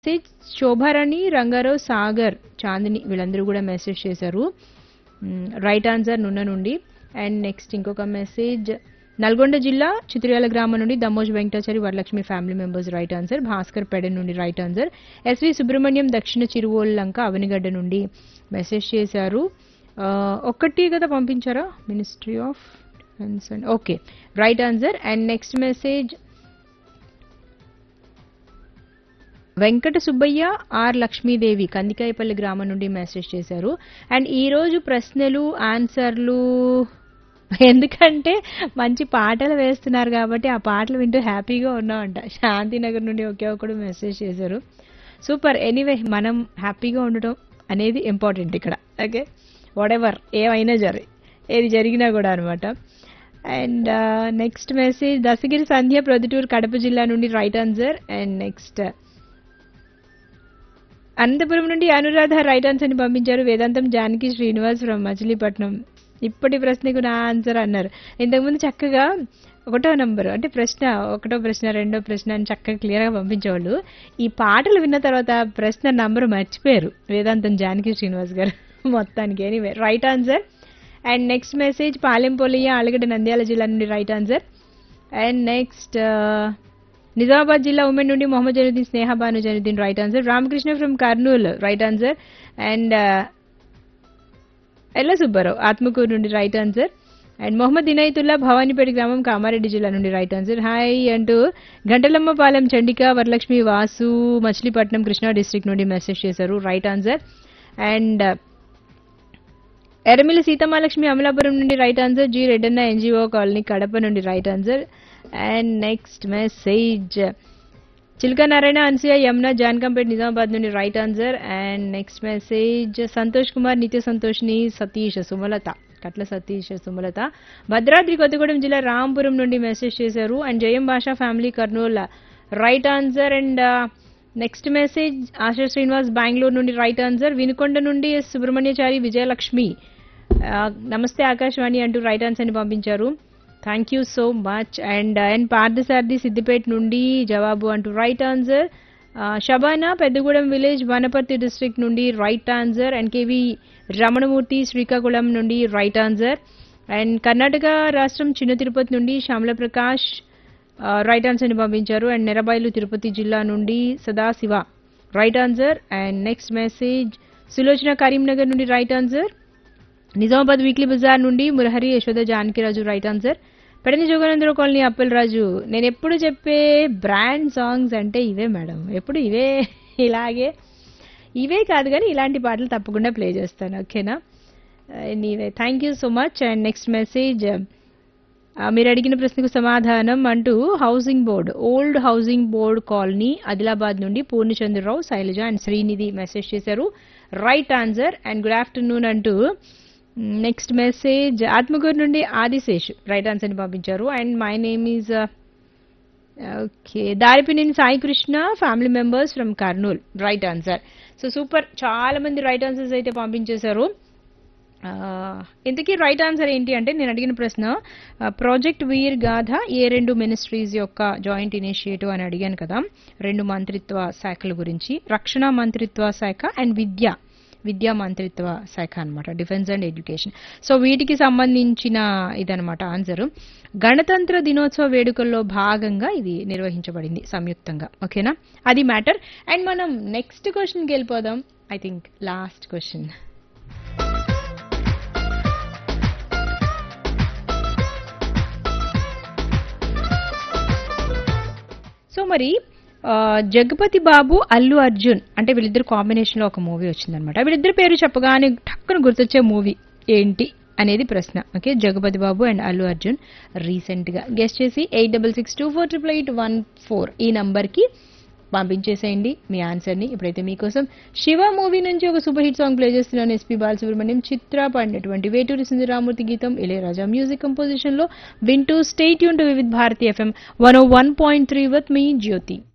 message Shobharani Rangarao Sagar Chandini వీళ్ళందరూ కూడా message చేశారు రైట్ ఆన్సర్ నున్న నుండి అండ్ నెక్స్ట్ ఇంకొక మెసేజ్ నల్గొండ జిల్లా చిత్రయాల గ్రామం నుండి దమ్మోజ్ Venkatachari Varalakshmi family members right answer Bhaskar పెడ నుండి రైట్ ఆన్సర్ ఎస్వి సుబ్రహ్మణ్యం దక్షిణ చిరువోళ్ళంక అవనిగడ్డ నుండి మెసేజ్ చేశారు ఆ, ఒక్కటి కదా పంపించారా ministry of defence and okay right answer and next message Venkata Subbaiah R Lakshmidevi Kandikayapalli గ్రామం నుండి మెసేజ్ చేశారు అండ్ ఈ రోజు ప్రశ్నలు ఆన్సర్లు ఎందుకంటే మంచి పాటలు వేస్తున్నారు కాబట్టి ఆ పాటలు వింటూ హ్యాపీగా ఉన్నామంట శాంతినగర్ నుండి ఒకే ఒకడు మెసేజ్ చేశారు సూపర్ ఎనీవే మనం హ్యాపీగా ఉండటం అనేది ఇంపార్టెంట్ ఇక్కడ ఓకే వాట్ ఎవర్ ఏమైనా జరి ఏది జరిగినా కూడా అనమాట and next message Dasagiri Sandhya Proddatur Kadapa జిల్లా నుండి right answer and next Anantapur నుండి అనురాధ రైట్ ఆన్సర్ ని పంపించారు వేదాంతం జానకి శ్రీనివాస్ ఫ్రమ్ మచిలీపట్నం ఇప్పటి ప్రశ్నకు నా ఆన్సర్ అన్నారు ఇంతకుముందు చక్కగా ఒకటో నంబర్ అంటే ప్రశ్న ఒకటో ప్రశ్న రెండో ప్రశ్న అని చక్కగా క్లియర్గా పంపించేవాళ్ళు ఈ పాటలు విన్న తర్వాత ప్రశ్న నంబర్ మర్చిపోయారు వేదాంతం జానకి శ్రీనివాస్ గారు మొత్తానికి anyway right answer and next message పాలెంపొలియ ఆలగడ్డ నంద్యాల జిల్లా నుండి right answer and next Nizamabad జిల్లా ఉమెన్ నుండి Mohammed Januddin Sneha Banu Januddin right answer Ramakrishna from Kurnool right answer and ఎల్ల సుబ్బారావు ఆత్మకూరు నుండి right answer and Mohammed Inayatullah Bhavanipeta గ్రామం కామారెడ్డి జిల్లా నుండి రైట్ ఆన్సర్ హాయ్ అంటూ గంటలమ్మపాలెం చండిక వరలక్ష్మి వాసు మచిలీపట్నం కృష్ణా డిస్ట్రిక్ట్ నుండి మెసేజ్ చేశారు right answer and Erramilli Seethamalakshmi Amalapuram నుండి right answer G Reddanna NGO colony Kadapa నుండి right answer and next message Chilka Narayana Anasuya Yamuna Jankampet Nizamabad నుండి right answer and next message Santosh Kumar Nitya సంతోష్ని సతీష్ సుమలత కట్ల సతీష్ సుమలత భద్రాద్రి కొత్తగూడెం జిల్లా రాంపురం నుండి మెసేజ్ చేశారు and Jayam Basha family Kurnool right answer and next message Asha Srinivas Bengaluru నుండి రైట్ ఆన్సర్ వినుకొండ నుండి ఎస్ సుబ్రహ్మణ్యచారి విజయలక్ష్మి ఆ, నమస్తే ఆకాశవాణి అంటూ రైట్ ఆన్సర్ ని పంపించారు thank you so much and and Parthasarathi Siddipet నుండి జవాబు అంటూ right answer Shabana Peddagudem village Wanaparthy district నుండి right answer and K V Ramanamurthy Srikakulam నుండి రైట్ ఆన్సర్ అండ్ కర్ణాటక రాష్ట్రం చిన్న తిరుపతి నుండి శ్యామల ప్రకాష్ రైట్ ఆన్సర్ ని పంపించారు అండ్ నెరబాయిలు తిరుపతి జిల్లా నుండి Sadashiva right answer and next message Sulochana Karimnagar నుండి రైట్ ఆన్సర్ నిజామాబాద్ వీక్లీ బజార్ నుండి మురహరి యశోద జానకిరాజు రైట్ ఆన్సర్ పెడని జోగానందరావు కాలనీ అప్పలరాజు నేను ఎప్పుడు చెప్పే బ్రాండ్ సాంగ్స్ అంటే ఇవే మేడం ఎప్పుడు ఇవే ఇలాగే ఇవే కాదు కానీ ఇలాంటి పాటలు తప్పకుండా ప్లే చేస్తాను ఓకేనా నీవే thank you so much and next message మీరు అడిగిన ప్రశ్నకు సమాధానం అంటూ housing board old housing board colony Adilabad నుండి పూర్ణచంద్రరావు శైలజ అండ్ శ్రీనిధి మెసేజ్ చేశారు right answer and good afternoon అంటూ నెక్స్ట్ మెసేజ్ ఆత్మకూరు నుండి ఆదిశేష్ రైట్ ఆన్సర్ని పంపించారు and my name is okay Daripineni Sai Krishna family members from Kurnool right answer so super చాలా మంది రైట్ ఆన్సర్స్ అయితే పంపించేశారు ఆ, ఇంతకీ రైట్ ఆన్సర్ ఏంటి అంటే నేను అడిగిన ప్రశ్న ప్రాజెక్ట్ వీర్ గాథ ఏ రెండు మినిస్ట్రీస్ యొక్క జాయింట్ ఇనిషియేటివ్ అని అడిగాను కదా రెండు మంత్రిత్వ శాఖల గురించి రక్షణ మంత్రిత్వ శాఖ అండ్ విద్య విద్యా మంత్రిత్వ శాఖ అన్నమాట డిఫెన్స్ అండ్ ఎడ్యుకేషన్ సో వీటికి సంబంధించిన ఇదనమాట ఆన్సర్ గణతంత్ర దినోత్సవ వేడుకల్లో భాగంగా ఇది నిర్వహించబడింది సంయుక్తంగా ఓకేనా అది మ్యాటర్ అండ్ మనం నెక్స్ట్ క్వశ్చన్కి వెళ్ళిపోదాం I think last question so మరి ఆ, జగపతి బాబు అల్లు అర్జున్ అంటే వీళ్ళిద్దరు కాంబినేషన్ లో ఒక మూవీ వచ్చిందనమాట వీళ్ళిద్దరు పేరు చెప్పగానే టక్కున గుర్తొచ్చే మూవీ ఏంటి అనేది ప్రశ్న okay Jagapathi Babu and Allu Arjun recent గా గెస్ట్ చేసి eight double six two four triple eight one four ఈ నంబర్ కి పంపించేసేయండి మీ ఆన్సర్ ని ఇప్పుడైతే మీకోసం శివ మూవీ నుంచి ఒక సూపర్ హిట్ సాంగ్ ప్లే చేస్తున్నాను ఎస్పీ బాలసుబ్రహ్మణ్యం చిత్ర పాడినటువంటి వేటూరి సుందరామూర్తి గీతం ఇళయరాజా మ్యూజిక్ కంపోజిషన్ లో వింటూ స్టేట్ యూన్ to Vividh Bharati FM one O one point three with me Jyothi